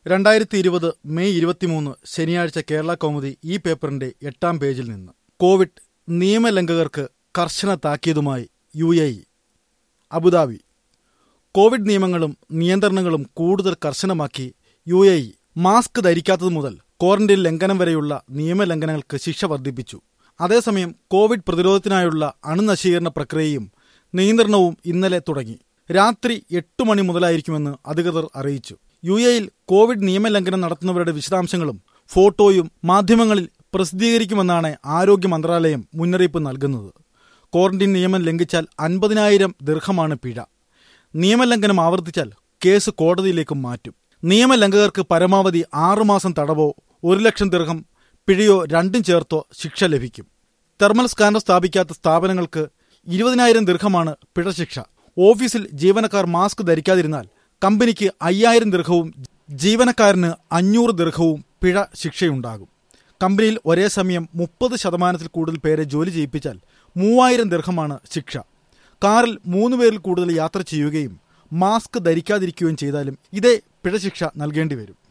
രണ്ടായിരത്തി ഇരുപത് മെയ് ഇരുപത്തിമൂന്ന് ശനിയാഴ്ച കേരള കൗമുദി ഈ പേപ്പറിന്റെ എട്ടാം പേജിൽ നിന്ന് കോവിഡ് നിയമലംഘകർക്ക് കർശന താക്കീതുമായി U A E Abu Dhabi Covid നിയമങ്ങളും നിയന്ത്രണങ്ങളും കൂടുതൽ കർശനമാക്കി യു എ ഇ മാസ്ക് ധരിക്കാത്തത് മുതൽ ക്വാറന്റൈൻ ലംഘനം വരെയുള്ള നിയമലംഘനങ്ങൾക്ക് ശിക്ഷ വർദ്ധിപ്പിച്ചു അതേസമയം കോവിഡ് പ്രതിരോധത്തിനായുള്ള അണുനശീകരണ പ്രക്രിയയും നിയന്ത്രണവും ഇന്നലെ തുടങ്ങി രാത്രി എട്ട് മണി മുതലായിരിക്കുമെന്ന് അധികൃതർ അറിയിച്ചു യു എയിൽ കോവിഡ് നിയമലംഘനം നടത്തുന്നവരുടെ വിശദാംശങ്ങളും ഫോട്ടോയും മാധ്യമങ്ങളിൽ പ്രസിദ്ധീകരിക്കുമെന്നാണ് ആരോഗ്യ മന്ത്രാലയം മുന്നറിയിപ്പ് നൽകുന്നത് ക്വാറന്റൈൻ നിയമം ലംഘിച്ചാൽ അൻപതിനായിരം ദീർഘമാണ് പിഴ നിയമലംഘനം ആവർത്തിച്ചാൽ കേസ് കോടതിയിലേക്കും മാറ്റും നിയമലംഘകർക്ക് പരമാവധി ആറുമാസം തടവോ ഒരു ലക്ഷം ദീർഘം പിഴയോ രണ്ടും ചേർത്തോ ശിക്ഷ ലഭിക്കും തെർമൽ സ്കാനർ സ്ഥാപിക്കാത്ത സ്ഥാപനങ്ങൾക്ക് ഇരുപതിനായിരം ദീർഘമാണ് പിഴ ശിക്ഷ ഓഫീസിൽ ജീവനക്കാർ മാസ്ക് ധരിക്കാതിരുന്നാൽ കമ്പനിക്ക് അയ്യായിരം ദീർഘവും ജീവനക്കാരന് അഞ്ഞൂറ് ദീർഘവും പിഴ ശിക്ഷയുണ്ടാകും കമ്പനിയിൽ ഒരേ സമയം മുപ്പത് ശതമാനത്തിൽ കൂടുതൽ പേരെ ജോലി ചെയ്യിപ്പിച്ചാൽ മൂവായിരം ദീർഘമാണ് ശിക്ഷ കാറിൽ മൂന്ന് പേരിൽ കൂടുതൽ യാത്ര ചെയ്യുകയും മാസ്ക് ധരിക്കാതിരിക്കുകയും ചെയ്താലും ഇതേ പിഴ ശിക്ഷ നൽകേണ്ടി വരും